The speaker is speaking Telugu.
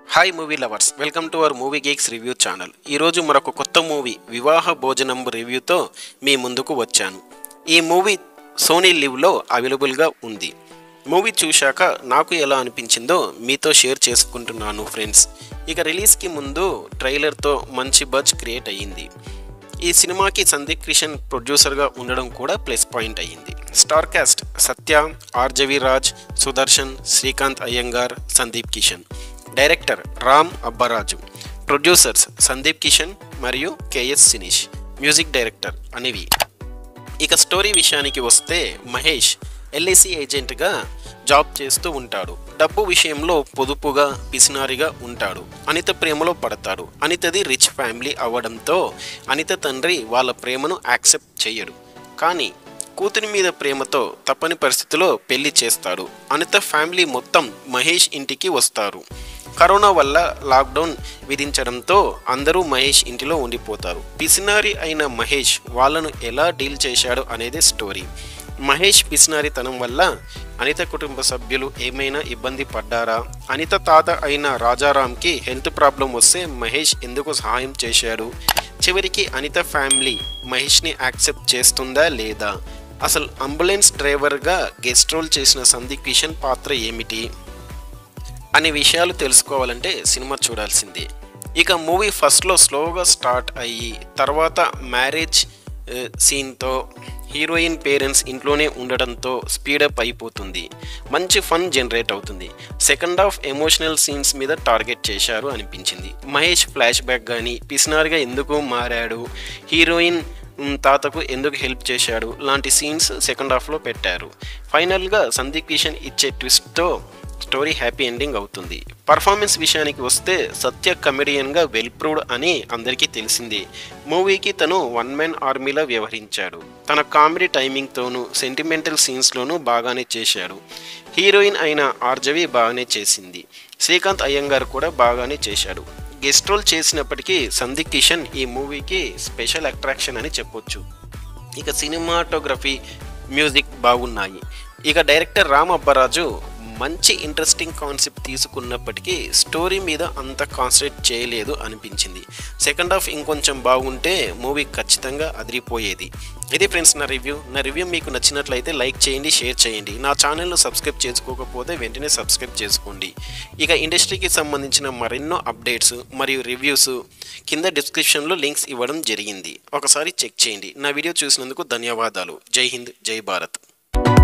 hi movie lovers welcome to our movie geeks review channel ఈరోజు మరొక కొత్త మూవీ వివాహ భోజనం రివ్యూతో మీ ముందుకు వచ్చాను ఈ మూవీ సోనీ లివ్లో అవైలబుల్గా ఉంది మూవీ చూశాక నాకు ఎలా అనిపించిందో మీతో షేర్ చేసుకుంటున్నాను ఫ్రెండ్స్ ఇక రిలీజ్కి ముందు ట్రైలర్తో మంచి బజ్ క్రియేట్ అయ్యింది ఈ సినిమాకి సందీప్ కిషన్ ప్రొడ్యూసర్గా ఉండడం కూడా ప్లస్ పాయింట్ అయ్యింది star cast Satya Arjavi Raj Sudarshan Srikanth Iyengar Sandeep Kishan director Ram Abbaraju producers Sandeep Kishan మరియు కేఎస్ సినీష్ మ్యూజిక్ డైరెక్టర్ అనివి ఇక స్టోరీ విషయానికి వస్తే మహేష్ ఎల్ఐసి ఏజెంట్గా జాబ్ చేస్తూ ఉంటాడు డబ్బు విషయంలో పొదుపుగా పిసినారిగా ఉంటాడు అనిత ప్రేమలో పడతాడు అనితది రిచ్ ఫ్యామిలీ అవ్వడంతో అనిత తండ్రి వాళ్ళ ప్రేమను యాక్సెప్ట్ చేయడు కానీ కూతురి మీద ప్రేమతో తప్పని పరిస్థితిలో పెళ్లి చేస్తాడు అనిత ఫ్యామిలీ మొత్తం మహేష్ ఇంటికి వస్తారు కరోనా వల్ల లాక్డౌన్ విధించడంతో అందరూ మహేష్ ఇంటిలో ఉండిపోతారు పిసినారి అయిన మహేష్ వాళ్ళను ఎలా డీల్ చేశాడు అనేది స్టోరీ మహేష్ పిసినారితనం వల్ల అనిత కుటుంబ సభ్యులు ఏమైనా ఇబ్బంది పడ్డారా అనిత తాత అయిన రాజారాంకి హెల్త్ ప్రాబ్లం వస్తే మహేష్ ఎందుకు సహాయం చేశాడు చివరికి అనిత ఫ్యామిలీ మహేష్ని యాక్సెప్ట్ చేస్తుందా లేదా అసలు అంబులెన్స్ డ్రైవర్గా గెస్ట్ రోల్ చేసిన సందీప్ కిషన్ పాత్ర ఏమిటి అనే విషయాలు తెలుసుకోవాలంటే సినిమా చూడాల్సిందే ఇక మూవీ ఫస్ట్లో స్లోగా స్టార్ట్ అయ్యి తర్వాత మ్యారేజ్ ఆ, సీన్తో హీరోయిన్ పేరెంట్స్ ఇంట్లోనే ఉండడంతో స్పీడప్ అయిపోతుంది మంచి ఫన్ జనరేట్ అవుతుంది సెకండ్ హాఫ్ ఎమోషనల్ సీన్స్ మీద టార్గెట్ చేశారు అనిపించింది మహేష్ ఫ్లాష్ బ్యాక్ కానీ పిసినారిగా ఎందుకు మారాడు హీరోయిన్ మ్, తాతకు ఎందుకు హెల్ప్ చేశాడు లాంటి సీన్స్ సెకండ్ హాఫ్లో పెట్టారు ఫైనల్గా సందీప్ కిషన్ ఇచ్చే ట్విస్ట్తో స్టోరీ హ్యాపీ ఎండింగ్ అవుతుంది పర్ఫార్మెన్స్ విషయానికి వస్తే సత్య కమెడియన్గా వెల్ ప్రూవ్డ్ అని అందరికీ తెలిసిందే మూవీకి తను వన్ మ్యాన్ ఆర్మీలా వ్యవహరించాడు తన కామెడీ టైమింగ్తోనూ సెంటిమెంటల్ సీన్స్లోనూ బాగానే చేశాడు హీరోయిన్ అయిన ఆర్జవి బాగానే చేసింది శ్రీకాంత్ అయ్యంగార్ కూడా బాగానే చేశాడు గెస్ట్ రోల్ చేసినప్పటికీ సందీప్ కిషన్ ఈ మూవీకి స్పెషల్ అట్రాక్షన్ అని చెప్పొచ్చు ఇక సినిమాటోగ్రఫీ మ్యూజిక్ బాగున్నాయి ఇక డైరెక్టర్ రామ్ అబ్బరాజు మంచి ఇంట్రెస్టింగ్ కాన్సెప్ట్ తీసుకున్నప్పటికీ స్టోరీ మీద అంత కాన్సన్ట్రేట్ చేయలేదు అనిపించింది సెకండ్ హాఫ్ ఇంకొంచెం బాగుంటే మూవీ ఖచ్చితంగా అదిరిపోయేది ఇది ఫ్రెండ్స్ నా రివ్యూ నా రివ్యూ మీకు నచ్చినట్లయితే లైక్ చేయండి షేర్ చేయండి నా ఛానల్ను సబ్స్క్రైబ్ చేసుకోకపోతే వెంటనే సబ్స్క్రైబ్ చేసుకోండి ఇక ఇండస్ట్రీకి సంబంధించిన మరెన్నో అప్డేట్స్ మరియు రివ్యూస్ కింద డిస్క్రిప్షన్లో లింక్స్ ఇవ్వడం జరిగింది ఒకసారి చెక్ చేయండి నా వీడియో చూసినందుకు ధన్యవాదాలు జై హింద్ జై భారత్